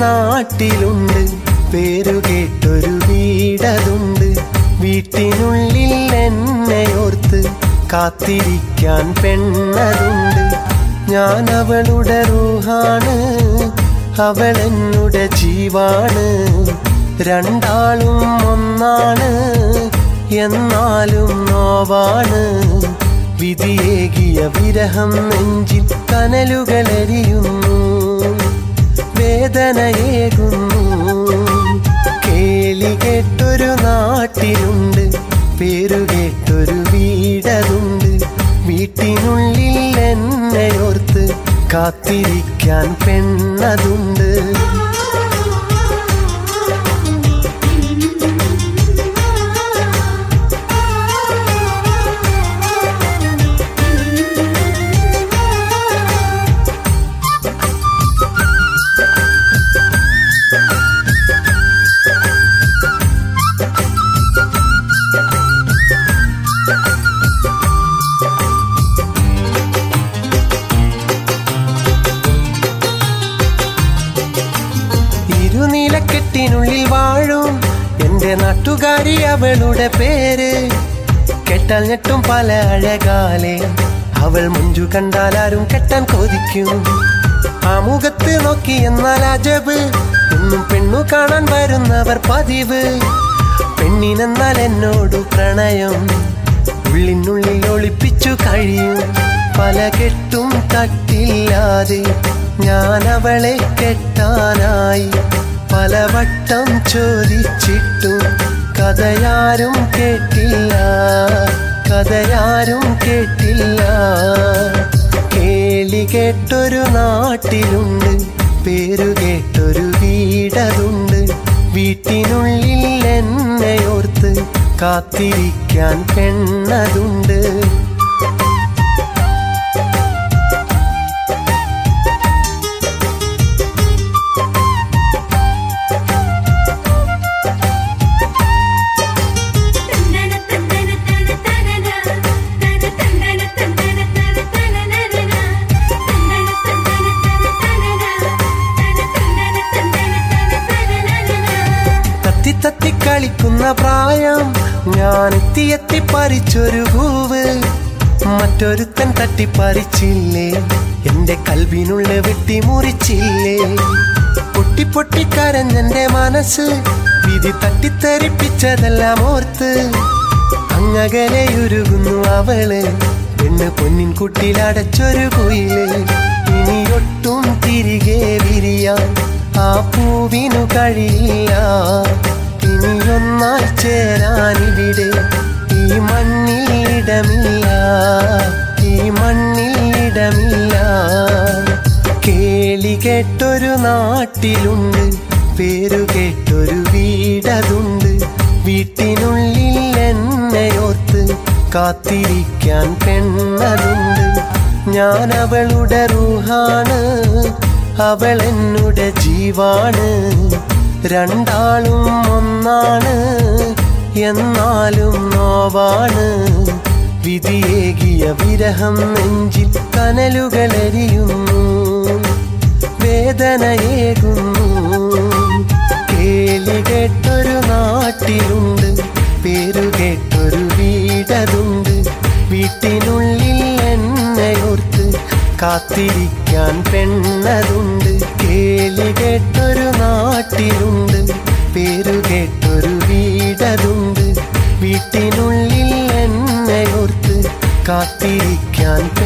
നാട്ടിലുണ്ട് പേരുകേട്ടൊരു വീടതുണ്ട് വീട്ടിനുള്ളിൽ എന്നെ ഓർത്ത് കാത്തിരിക്കാൻ പെണ്ണതുണ്ട് ഞാൻ അവളുടെ റൂഹാണ് അവൾ എന്നുടെ ജീവാണ് രണ്ടാളും ഒന്നാണ് എന്നാലും നോവാണ് വിധിയേകിയ വിരഹം നെഞ്ചിൽ കനലുകളെരിയുന്നു വേദനയേകുന്നു കേളി കേട്ടൊരു നാട്ടിലുണ്ട് പേരുകേട്ടൊരു വീടതുണ്ട് വീട്ടിനുള്ളിൽ എന്നെ ഓർത്ത് കാത്തിരിക്കാൻ പെണ്ണതുണ്ട് ഇരുനിലക്കെട്ടിനുള്ളിൽ വാഴും എന്റെ നാട്ടുകാരി അവളുടെ പേര് കെട്ടാൽ ഞെട്ടും പല അഴകാലെ അവൾ മുഞ്ചു കണ്ടാൽ ആരും കെട്ടാൻ കൊതിക്കും ആ മുഖത്ത് നോക്കി എന്നാൽ അജബ് എന്നും പെണ്ണു കാണാൻ വരുന്നവർ പതിവ് പെണ്ണിനെന്നാൽ എന്നോടു പ്രണയം ഉള്ളിനുള്ളിൽ ഒളിപ്പിച്ചു കഴിയും പല കെട്ടും തട്ടില്ലാതെ ഞാൻ അവളെ കെട്ടാനായി പലവട്ടം ചോദിച്ചിട്ടും കഥയാരും കേട്ടില്ല കഥയാരും കേട്ടില്ല കേളി കേട്ടൊരു നാട്ടിലുണ്ട് പേരു കേട്ടൊരു വീടതുണ്ട് വീട്ടിനുള്ളിൽ എന്നെ ഓർത്ത് കാത്തിരിക്കാൻ പെണ്ണതുണ്ട് തന്നന തന്നന തന തനന തന തന്നന തന്നന തന തനനന തന്നന തന്നന തന തനന തന തന്നന തന്നന തന തനനന തത്തി തത്തി കളിക്കുന്ന പ്രായം ഞാൻ എത്തി എത്തി പറിച്ചൊരു പൂവ് മറ്റൊരുത്തൻ തട്ടിപ്പറിച്ചില്ലേ എന്റെ കൽവിനുള്ള വെട്ടി മുറിച്ചില്ലേ പൊട്ടി പൊട്ടി കരഞ്ഞെന്റെ മനസ്സ് വിധി തട്ടിത്തെറിപ്പിച്ചതെല്ലാം ഓർത്ത് അങ്ങകലെയുരുകുന്നു അവള് പെണ്ണ് പൊന്നിൻ കുട്ടിലടച്ചൊരു കുയില് ഇനിയൊട്ടും തിരികെ വിരിയാൻ ആ പൂവിനു കഴിയില്ല ഇനിയൊന്നായി ചേരാനിവിടെ ഈ മണ്ണിൽ ഇടമില്ല ഈ മണ്ണിൽ ഇടമില്ല കേളി കേട്ടൊരു നാട്ടിലുണ്ട് പേരു കേട്ടൊരു വീടതുണ്ട് വീട്ടിനുള്ളിൽ എന്നെ ഓർത്ത് കാത്തിരിക്കാൻ പെണ്ണതുണ്ട് ഞാൻ അവളുടെ റൂഹാണ് അവൾ എന്നുടെ ജീവാണ് രണ്ടാളും ഒന്നാണ് എന്നാലും നോവാണ് വിധിയേകിയ വിരഹം നെഞ്ചിൽ കനലുകളെരിയുന്നു വേദനയേകുന്നു കേളി കേട്ടൊരു നാട്ടിലുണ്ട് പേരു കേട്ടൊരു വീടതുണ്ട് വീട്ടിനുള്ളിൽ എന്നെ ഓർത്ത് കാത്തിരിക്കാൻ പെണ്ണതുണ്ട് കേളി കേട്ടൊരു നാട്ടിലുണ്ട് പേരു കേട്ടൊരു വീടതുണ്ട് വീട്ടിനുള്ളിൽ എന്നെ ഓർത്ത് കാത്തിരിക്കാൻ